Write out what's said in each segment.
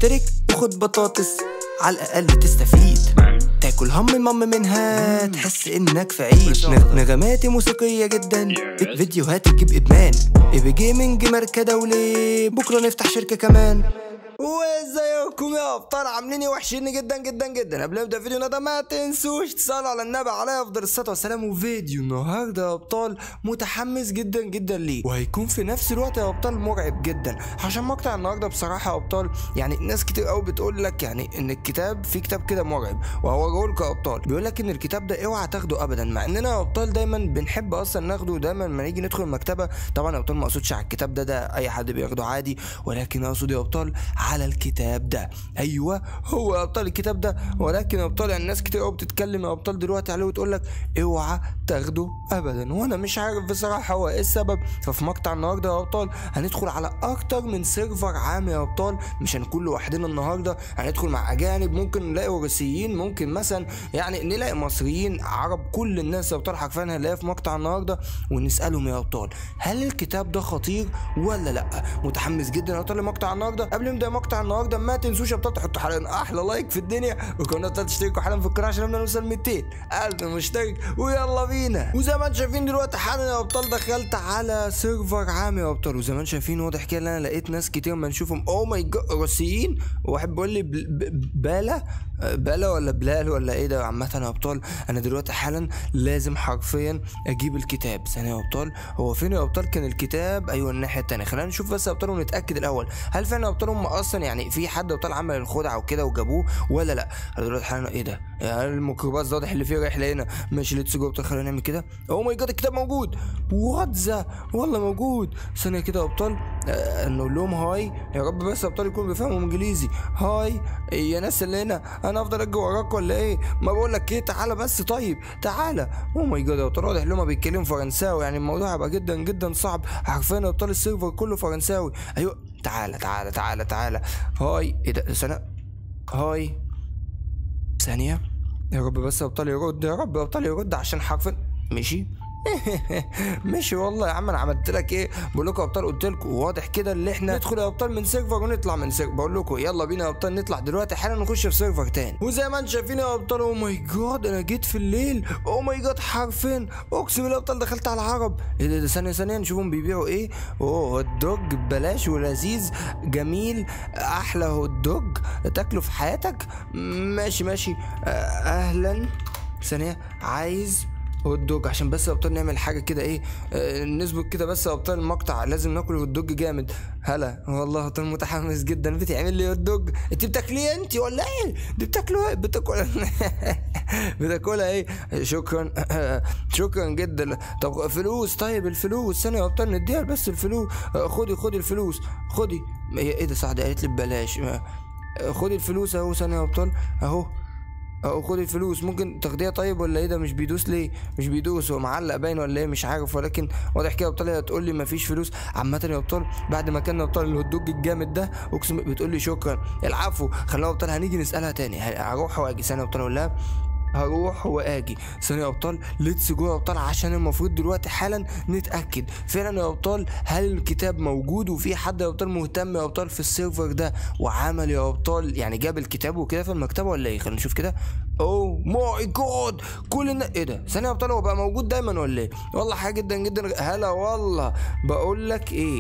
اشترك وخد بطاطس على الأقل تستفيد تاكل هم مم منها تحس انك في عيد نغ- نغماتي موسيقية جدا فيديوهات تجيب ادمان ايبي جيمنج ماركة دولي بكرة نفتح شركة كمان وازيكم يا ابطال عاملين ايه وحشين جدا جدا جدا قبل ما ابدا فيديو ده ما تنسوش تصلوا على النبي عليه افضل الصلاه والسلام وفيديو النهارده يا ابطال متحمس جدا جدا ليه وهيكون في نفس الوقت يا ابطال مرعب جدا عشان مقطع النهارده بصراحه يا ابطال يعني ناس كتير قوي بتقول لك يعني ان الكتاب في كتاب كده مرعب وهوريه لكم يا ابطال بيقول لك ان الكتاب ده اوعى تاخده ابدا مع اننا يا ابطال دايما بنحب اصلا ناخده دايما لما نيجي ندخل المكتبه طبعا يا ابطال ما اقصدش على الكتاب ده ده اي حد بياخده عادي ولكن اقصد يا ابطال على الكتاب ده ايوه هو يا ابطال الكتاب ده ولكن يا ابطال يعني ناس كتير قوي بتتكلم يا ابطال دلوقتي عليه وتقول لك اوعى تاخده ابدا وانا مش عارف بصراحه هو ايه السبب ففي مقطع النهارده يا ابطال هندخل على اكتر من سيرفر عام يا ابطال مش هنكون لوحدنا النهارده هندخل مع اجانب ممكن نلاقي روسيين ممكن مثلا يعني نلاقي مصريين عرب كل الناس يا ابطال حرفيا هنلاقيها في مقطع النهارده ونسالهم يا ابطال هل الكتاب ده خطير ولا لا متحمس جدا يا ابطال لمقطع النهارده قبل ما نبدا مقطع النهارده ما تنسوش يا ابطال تحطوا حالا احلى لايك في الدنيا وكنا ابطال تشتركوا حالا في القناه عشان نبدا نوصل 200 الف مشترك ويلا بينا وزي ما انتم شايفين دلوقتي حالا يا ابطال دخلت على سيرفر عام يا ابطال وزي ما انتم شايفين واضح كده ان انا لقيت ناس كتير ما نشوفهم او ماي جاد روسيين واحد بيقول لي بل- ب- بالا بالا ولا بلال ولا ايه ده عامة يا ابطال انا دلوقتي حالا لازم حرفيا اجيب الكتاب ثانية يا ابطال هو فين يا ابطال كان الكتاب ايوه الناحية التانية خلينا نشوف بس يا ابطال ونتأكد الاول هل فعلا يا ابطال هم اصلا يعني في حد يا ابطال عمل الخدعة وكده وجابوه ولا لا انا دلوقتي حالا ايه ده يعني الميكروباص ده واضح اللي فيه رايح لهنا ماشي ليتس جو ابطال خلينا نعمل كده او ماي جاد الكتاب موجود وات ذا والله موجود ثانية كده يا ابطال آه، نقول لهم هاي يا رب بس يا ابطال يكونوا بيفهموا انجليزي هاي يا ناس اللي هنا انا افضل اجي وراك ولا ايه ما بقول لك ايه تعالى بس طيب تعالى او ماي جاد يا ابطال واضح انهم بيتكلموا فرنساوي يعني الموضوع هيبقى جدا جدا صعب حرفيا يا ابطال السيرفر كله فرنساوي ايوه تعالى تعالى تعالى تعالى هاي ايه ده سنة هاي ثانية يا رب بس يا ابطال يرد يا رب يا ابطال يرد عشان حرفيا مشي ماشي والله يا عم انا عملت لك ايه بقول لكم يا ابطال قلت لكم واضح كده اللي احنا ندخل يا ابطال من سيرفر ونطلع من سيرفر بقول لكم يلا بينا يا ابطال نطلع دلوقتي حالا نخش في سيرفر تاني وزي ما انتم شايفين يا ابطال او ماي جاد انا جيت في الليل او ماي جاد حرفيا اقسم بالله يا ابطال دخلت على عرب ايه ده, ده ثانيه ثانيه نشوفهم بيبيعوا ايه اوه هوت دوج ببلاش ولذيذ جميل احلى هوت دوج تاكله في حياتك ماشي ماشي آه، اهلا ثانيه عايز هوت دوج عشان بس يا ابطال نعمل حاجه كده ايه آه نظبط كده بس يا ابطال المقطع لازم ناكل هوت دوج جامد هلا والله يا ابطال متحمس جدا بتعمل لي هوت دوج انت بتاكليه انت ولا ايه دي بتاكلوا ايه بتاكل بتاكلها ايه شكرا شكرا جدا طب فلوس طيب الفلوس ثانيه يا ابطال نديها بس الفلوس آه، خدي خدي الفلوس خدي هي ايه ده صح دي قالت لي ببلاش آه، خدي الفلوس اهو ثانيه يا ابطال اهو او خد الفلوس ممكن تاخديها طيب ولا ايه ده مش بيدوس ليه مش بيدوس هو معلق باين ولا ايه مش عارف ولكن واضح كده يا ابطال هي هتقول لي مفيش فلوس عامه يا ابطال بعد ما كان يا ابطال الهوت دوج الجامد ده اقسم بتقول لي شكرا العفو خلينا يا ابطال هنيجي نسالها تاني ه- هروح واجي ثانيه يا ابطال اقول لها هروح واجي ثانية يا ابطال ليتس جو يا ابطال عشان المفروض دلوقتي حالا نتاكد فعلا يا ابطال هل الكتاب موجود وفي حد يا ابطال مهتم يا ابطال في السيرفر ده وعمل يا ابطال يعني جاب الكتاب وكده في المكتبه ولا ايه خلينا نشوف كده اوه ماي جاد كل الناس ايه ده ثانية يا ابطال هو بقى موجود دايما ولا ايه والله حاجه جدا جدا هلا والله بقول لك ايه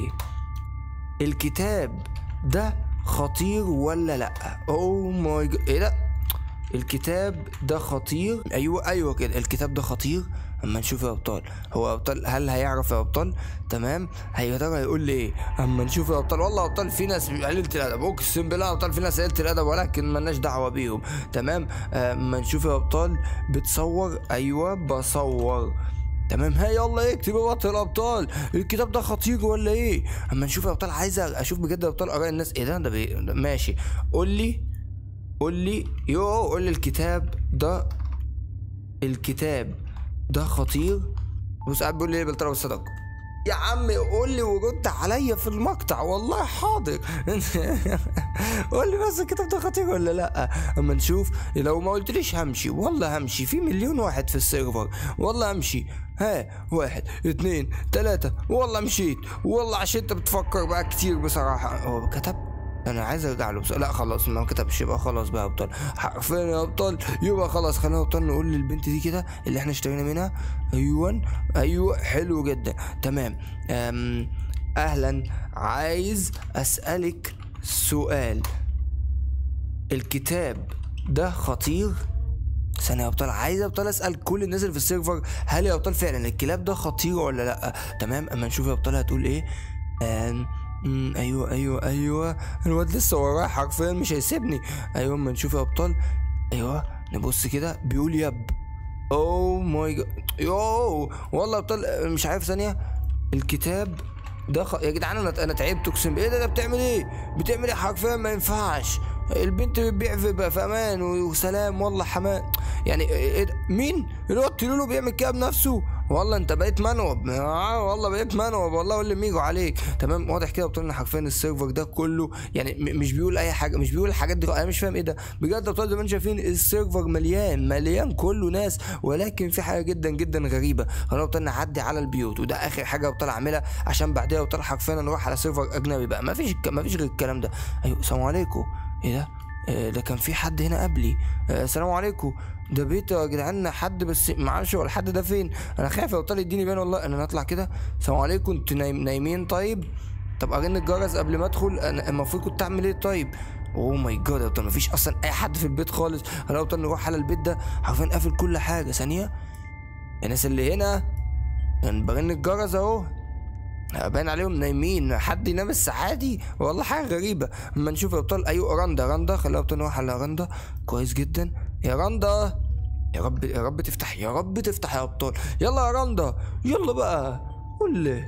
الكتاب ده خطير ولا لا اوه ماي جاد ايه ده الكتاب ده خطير ايوه ايوه كده الكتاب ده خطير اما نشوف يا ابطال هو يا ابطال هل هيعرف يا ابطال تمام هي ترى هيقول لي ايه اما نشوف يا ابطال والله يا ابطال في ناس قليله الادب اقسم بالله يا ابطال في ناس قليله الادب ولكن ملناش دعوه بيهم تمام اما نشوف يا ابطال بتصور ايوه بصور تمام ها يلا اكتب يا بطل الابطال الكتاب ده خطير ولا ايه اما نشوف يا ابطال عايز اشوف بجد يا ابطال اراء الناس ايه ده ده, بي... ده ماشي قول لي قول لي يو قول لي الكتاب ده الكتاب ده خطير بص قاعد بيقول لي ايه بالطرف الصدق يا عم قول لي ورد عليا في المقطع والله حاضر قول لي بس الكتاب ده خطير ولا لا اما نشوف لو ما قلتليش همشي والله همشي في مليون واحد في السيرفر والله همشي ها واحد اتنين تلاتة والله مشيت والله عشان انت بتفكر بقى كتير بصراحة هو كتب انا عايز ارجع له بس لا خلاص ما كتبش يبقى خلاص بقى يا ابطال حرفيا يا ابطال يبقى خلاص خلينا يا ابطال نقول للبنت دي كده اللي احنا اشترينا منها ايوه ايوه حلو جدا تمام أم اهلا عايز اسالك سؤال الكتاب ده خطير ثانية يا ابطال عايز يا ابطال اسال كل الناس اللي في السيرفر هل يا ابطال فعلا الكلاب ده خطير ولا لا تمام اما نشوف يا ابطال هتقول ايه آم مم، ايوه ايوه ايوه الواد لسه ورايا حرفيا مش هيسيبني ايوه اما نشوف يا ابطال ايوه نبص كده بيقول يب اوه ماي جاد يو والله يا ابطال مش عارف ثانية الكتاب ده خ... يا جدعان انا انا تعبت اقسم ايه ده ده بتعمل ايه؟ بتعمل ايه حرفيا ما ينفعش البنت بتبيع في بقى في امان وسلام والله حمام يعني ايه ده؟ مين؟ الواد تلولو بيعمل كده بنفسه والله انت بقيت منوب آه والله بقيت منوب والله واللي ميجوا عليك تمام واضح كده بطلنا حرفيا السيرفر ده كله يعني م- مش بيقول اي حاجه مش بيقول الحاجات دي انا مش فاهم ايه ده بجد يا ابطال زي ما انتم شايفين السيرفر مليان مليان كله ناس ولكن في حاجه جدا جدا غريبه خلينا ابطال نعدي على البيوت وده اخر حاجه ابطال اعملها عشان بعدها ابطال حرفيا نروح على سيرفر اجنبي بقى ما فيش ما فيش غير الكلام ده ايوه السلام عليكم ايه ده آه، ده كان في حد هنا قبلي آه، السلام عليكم ده بيت يا جدعان حد بس ما اعرفش هو الحد ده فين انا خايف يا ابطال يديني بان والله انا نطلع كده السلام عليكم انتوا نايم نايمين طيب طب ارن الجرس قبل ما ادخل انا المفروض كنت اعمل ايه طيب اوه ماي جاد يا ابطال مفيش اصلا اي حد في البيت خالص انا ابطال نروح على البيت ده حرفيا قافل كل حاجه ثانيه الناس اللي هنا كان برن الجرس اهو باين عليهم نايمين حد ينام الساعة دي والله حاجة غريبة اما نشوف يا ابطال ايوه رندا رندا خلينا ابطال نروح على رندا كويس جدا يا رندا يا رب يا رب تفتح يا رب تفتح يا ابطال يلا يا رندا يلا بقى قول لي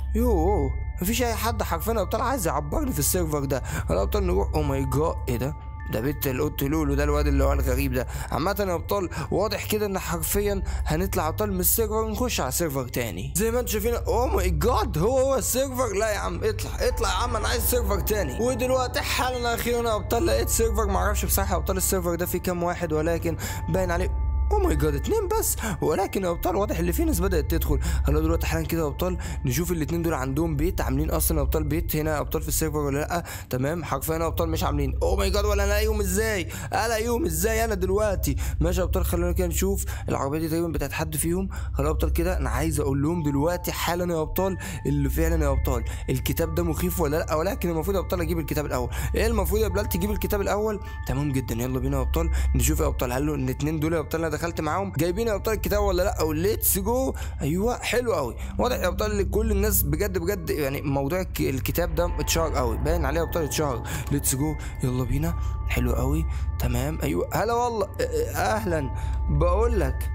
يوه مفيش اي حد حرفيا يا ابطال عايز يعبرني في السيرفر ده خلينا ابطال نروح او ماي جاد ايه ده ده بيت القط لولو ده الواد اللي هو الغريب ده عامة يا ابطال واضح كده ان حرفيا هنطلع ابطال من السيرفر ونخش على سيرفر تاني زي ما انتم شايفين اوه ماي جاد هو هو السيرفر لا يا عم اطلع اطلع يا عم انا عايز سيرفر تاني ودلوقتي حالا اخيرا يا ابطال لقيت سيرفر معرفش بصراحة يا ابطال السيرفر ده فيه كام واحد ولكن باين عليه او ماي جاد اتنين بس ولكن يا ابطال واضح اللي في ناس بدات تدخل هلا دلوقتي حالا كده يا ابطال نشوف الاتنين دول عندهم بيت عاملين اصلا يا ابطال بيت هنا يا ابطال في السيرفر ولا لا تمام حرفيا يا ابطال مش عاملين او ماي جاد ولا الاقيهم ازاي الاقيهم ازاي انا دلوقتي ماشي يا ابطال خلونا كده نشوف العربيه دي تقريبا بتاعت حد فيهم خلونا يا ابطال كده انا عايز اقول لهم دلوقتي حالا يا ابطال اللي فعلا يا ابطال الكتاب ده مخيف ولا لا ولكن المفروض يا ابطال اجيب الكتاب الاول ايه المفروض يا بلال تجيب الكتاب الاول تمام جدا يلا بينا يا ابطال نشوف يا ابطال هل الاثنين دول يا ابطال انا دخلت معاهم جايبين يا ابطال الكتاب ولا لا او ليتس جو ايوه حلو قوي واضح يا ابطال كل الناس بجد بجد يعني موضوع الك- الكتاب ده اتشهر قوي باين عليه يا ابطال اتشهر ليتس جو يلا بينا حلو قوي تمام ايوه هلا والله اه- اه، اهلا بقول لك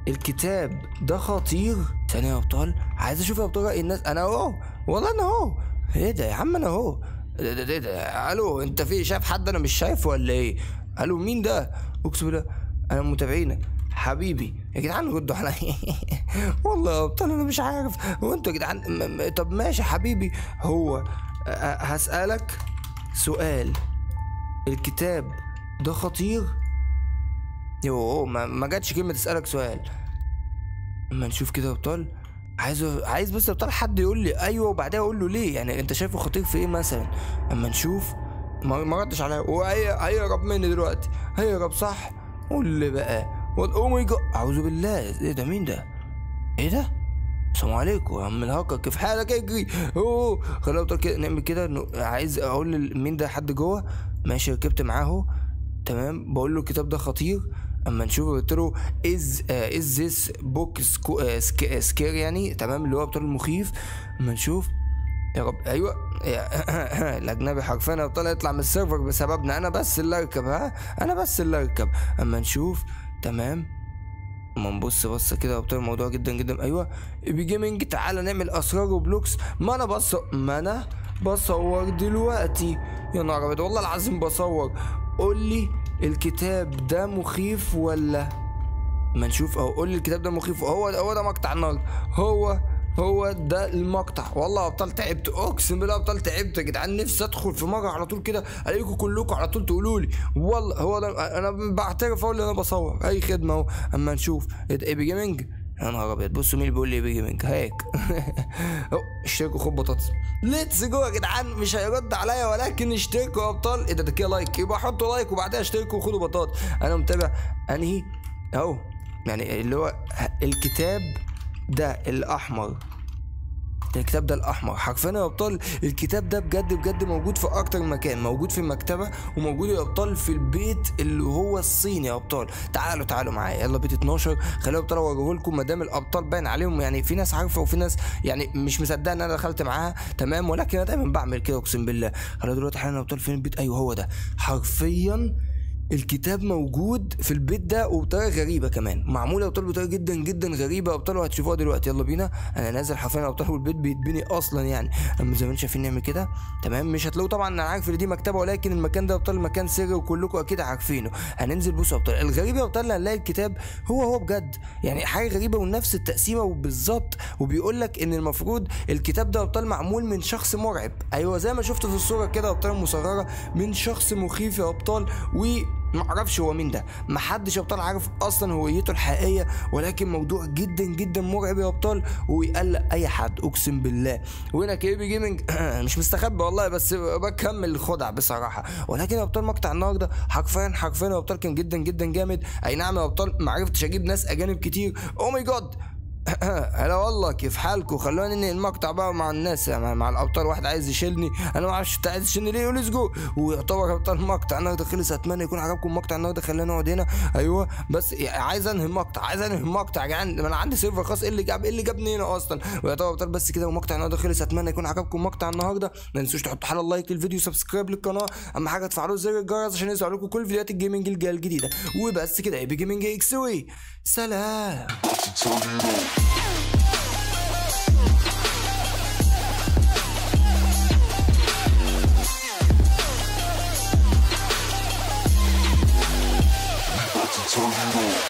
الكتاب ده خطير ثانية يا ابطال عايز اشوف يا ابطال رأي الناس انا اهو والله انا اهو ايه ده يا عم انا اهو ده ده ده, ده. الو انت في شايف حد انا مش شايفه ولا ايه الو مين ده اقسم بالله انا من متابعينك حبيبي يا جدعان ردوا عليا والله يا ابطال انا مش عارف هو انتوا يا جدعان م- م- طب ماشي حبيبي هو أ- أ- هسألك سؤال الكتاب ده خطير يوه ما, ما جاتش كلمة تسألك سؤال اما نشوف كده يا ابطال عايز عايز بس يا ابطال حد يقول لي ايوه وبعدها اقول له ليه يعني انت شايفه خطير في ايه مثلا اما نشوف ما ما ردش عليا وهي هيهرب مني دلوقتي هيهرب صح قول لي بقى او ماي جاد اعوذ بالله ايه ده مين ده ايه ده السلام عليكم يا عم الهاكر كيف حالك اجري اوه خلينا ابطال كده نعمل كده انه عايز اقول لل- مين ده حد جوه ماشي ركبت معاه اهو تمام بقول له الكتاب ده خطير اما نشوف قلت له از از ذس بوك سكير يعني تمام اللي هو بتاع المخيف اما نشوف يا رب ايوه يا- الاجنبي حرفيا يا ابطال يطلع من السيرفر بسببنا انا بس اللي اركب ها انا بس اللي اركب اما نشوف تمام اما نبص بصه كده يا ابطال الموضوع جدا جدا ايوه بي جيمنج تعالى نعمل اسرار وبلوكس ما انا بص ما انا بصور دلوقتي يا نهار ابيض والله العظيم بصور قول لي الكتاب ده مخيف ولا ما نشوف او قول لي الكتاب ده مخيف هو هو ده مقطع النار هو هو ده المقطع والله يا ابطال تعبت اقسم بالله يا ابطال تعبت يا جدعان نفسي ادخل في مره على طول كده الاقيكم كلكم على طول تقولوا لي والله هو ده انا بعترف اقول انا بصور اي خدمه اهو اما نشوف ايه ده ايه جيمنج يا نهار ابيض بصوا مين اللي بيقول لي بيجي منك هيك أهو، اشتركوا خد بطاطس ليتس جو يا جدعان مش هيرد عليا ولكن اشتركوا يا ابطال ايه ده ده كده لايك يبقى حطوا لايك وبعدها اشتركوا وخدوا بطاطس انا متابع انهي اهو يعني اللي هو الكتاب ده الاحمر الكتاب ده الاحمر حرفيا يا ابطال الكتاب ده بجد بجد موجود في اكتر من مكان موجود في المكتبه وموجود يا ابطال في البيت اللي هو الصيني يا ابطال تعالوا تعالوا معايا يلا بيت 12 خلينا يا ابطال اوريه لكم ما دام الابطال باين عليهم يعني في ناس عارفه وفي ناس يعني مش مصدقه ان انا دخلت معاها تمام ولكن انا دايما بعمل كده اقسم بالله خلينا دلوقتي حاليا يا ابطال فين البيت ايوه هو ده حرفيا الكتاب موجود في البيت ده وبطريقه غريبه كمان معموله يا ابطال بطريقه جدا جدا غريبه يا ابطال وهتشوفوها دلوقتي يلا بينا انا نازل حرفيا يا ابطال والبيت بيتبني اصلا يعني اما زي ما انتم شايفين نعمل كده تمام مش هتلاقوا طبعا انا عارف ان دي مكتبه ولكن المكان ده يا ابطال مكان سري وكلكم اكيد عارفينه هننزل بصوا يا ابطال الغريب يا ابطال هنلاقي الكتاب هو هو بجد يعني حاجه غريبه ونفس التقسيمه وبالظبط وبيقول لك ان المفروض الكتاب ده يا ابطال معمول من شخص مرعب ايوه زي ما شفتوا في الصوره كده يا ابطال مصغره من شخص مخيف يا ابطال و معرفش هو مين ده محدش يا ابطال عارف اصلا هويته الحقيقيه ولكن موضوع جدا جدا مرعب يا ابطال ويقلق اي حد اقسم بالله وهنا كيبي جيمنج مش مستخبي والله بس بكمل الخدع بصراحه ولكن يا ابطال مقطع النهارده حرفيا حرفيا يا ابطال كان جدا جدا جامد اي نعم يا ابطال ما عرفتش اجيب ناس اجانب كتير او ماي جاد هلا والله كيف حالكم خلوني اني المقطع بقى مع الناس مع, مع الابطال واحد عايز يشيلني انا ما اعرفش انت عايز تشيلني ليه وليتس جو ويعتبر ابطال المقطع النهارده خلص اتمنى يكون عجبكم المقطع النهارده خلينا نقعد هنا ايوه بس عايز انهي المقطع عايز انهي المقطع يا جدعان ما انا عندي سيرفر خاص ايه اللي جاب ايه اللي جابني هنا اصلا ويعتبر ابطال بس كده ومقطع النهارده خلص اتمنى يكون عجبكم مقطع النهارده ما تنسوش تحطوا حاله لايك للفيديو سبسكرايب للقناه اهم حاجه تفعلوا زر الجرس عشان يظهر لكم كل فيديوهات الجيمنج الجايه الجديده وبس كده ايبي جيمنج اكس وي سلام Turn it on.